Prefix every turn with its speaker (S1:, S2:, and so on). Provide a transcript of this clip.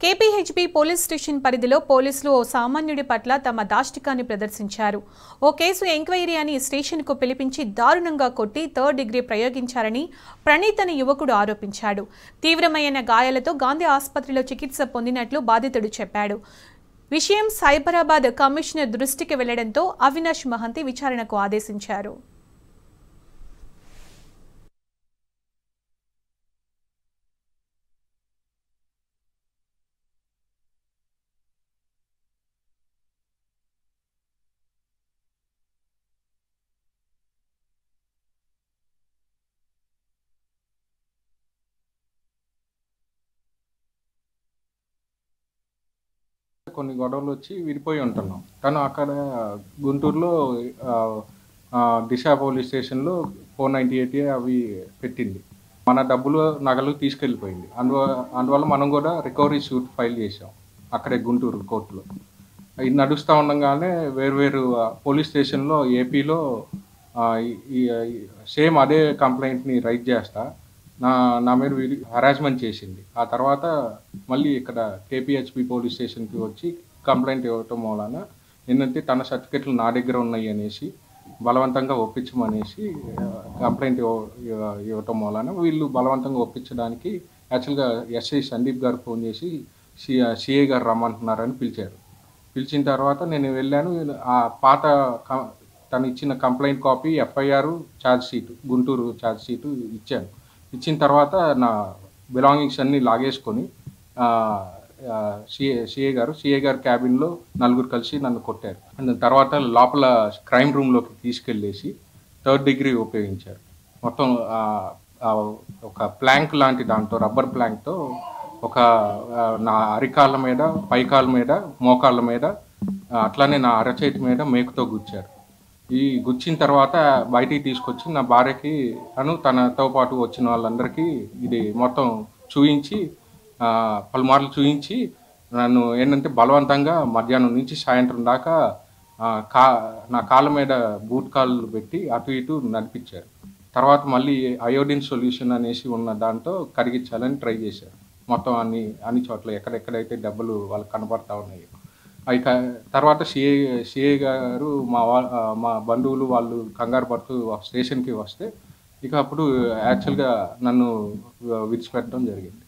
S1: KPHB police station పరిధిలో పోలీసులు ఓ సామాన్యుడి పట్ల తమ దాష్టికాన్ని ప్రదర్శించారు ఓ కేసు ఎంక్వైరీ అని స్టేషన్కు పిలిపించి దారుణంగా కొట్టి థర్డ్ డిగ్రీ ప్రయోగించారని ప్రణీత్ అనే యువకుడు ఆరోపించాడు తీవ్రమైన గాయాలతో గాంధీ ఆసుపత్రిలో చికిత్స పొందినట్లు బాధితుడు చెప్పాడు విషయం సైబరాబాద్ కమిషనర్ దృష్టికి వెళ్లడంతో అవినాష్ మహంతి విచారణకు ఆదేశించారు
S2: కొన్ని గొడవలు వచ్చి విడిపోయి ఉంటున్నాం తను అక్కడ గుంటూరులో ఆ, ఆ, దిశ పోలీస్ స్టేషన్లో ఫోర్ నైంటీ ఎయిట్ అవి పెట్టింది మన డబ్బులు నగలు తీసుకెళ్ళిపోయింది అందువల్ల అందువల్ల మనం కూడా రికవరీ సూట్ ఫైల్ చేసాం అక్కడే గుంటూరు కోర్టులో ఇది నడుస్తూ ఉండగానే వేర్వేరు ఆ, పోలీస్ స్టేషన్లో ఏపీలో ఆ, ఈ- ఈ సేమ్ అదే కంప్లైంట్ని రైట్ చేస్తా నా నా మీద హరాస్మెంట్ చేసింది ఆ తర్వాత మళ్ళీ ఇక్కడ కేపీహెచ్పి పోలీస్ స్టేషన్కి వచ్చి కంప్లైంట్ ఇవ్వటం మూలాన ఏంటంటే తన సర్టిఫికెట్లు నా దగ్గర ఉన్నాయి అనేసి బలవంతంగా ఒప్పించమనేసి ఆ, కంప్లైంట్ ఇవ్వ- ఇవ్వ- ఇవ్వటం మూలాన వీళ్ళు బలవంతంగా ఒప్పించడానికి యాక్చువల్గా ఎస్ఐ సందీప్ గారు ఫోన్ చేసి సి సిఏ గారు రమ్మంటున్నారని పిలిచారు పిలిచిన తర్వాత నేను వెళ్ళాను ఆ పాత క- తను ఇచ్చిన complaint copy FIR charge sheet Guntur charge sheet ఇచ్చాను ఇచ్చిన తర్వాత నా బిలాంగింగ్స్ అన్ని లాగేసుకొని సిఏ సిఏ గారు సిఏ గారు క్యాబిన్లో నలుగురు కలిసి నన్ను కొట్టారు అండ్ తర్వాత లోపల క్రైమ్ రూమ్లోకి తీసుకెళ్ళేసి థర్డ్ డిగ్రీ ఉపయోగించారు మొత్తం ఆ, ఆ, ఒక ప్లాంక్ లాంటి దాంతో రబ్బర్ ప్లాంక్తో ఒక ఆ, నా అరికాళ్ళ మీద పైకాళ్ళ మీద మోకాళ్ళ మీద ఆ, అట్లానే నా అరచేతి మీద మేకుతో గుచ్చారు ఈ గుచ్చిన తర్వాత బయటికి తీసుకొచ్చి నా భార్యకి అను తనతో పాటు వచ్చిన వాళ్ళందరికీ ఇది మొత్తం చూయించి ఆ, పలుమార్లు చూయించి నన్ను ఏంటంటే బలవంతంగా మధ్యాహ్నం నుంచి సాయంత్రం దాకా ఆ, కా నా కాళ్ళ మీద బూట్ కాళ్ళు పెట్టి అటు ఇటు నడిపించారు తర్వాత మళ్ళీ అయోడిన్ సొల్యూషన్ అనేసి ఉన్న దాంతో కరిగించాలని ట్రై చేశారు మొత్తం అన్ని అన్ని చోట్ల ఎక్కడెక్కడైతే డబ్బులు వాళ్ళకి కనపడతా ఉన్నాయి అవి క- తర్వాత సిఏ సిఏ గారు మా వా ఆ, మా బంధువులు వాళ్ళు కంగారు పడుతూ స్టేషన్కి వస్తే ఇక అప్పుడు యాక్చువల్గా నన్ను విడిచిపెట్టడం జరిగింది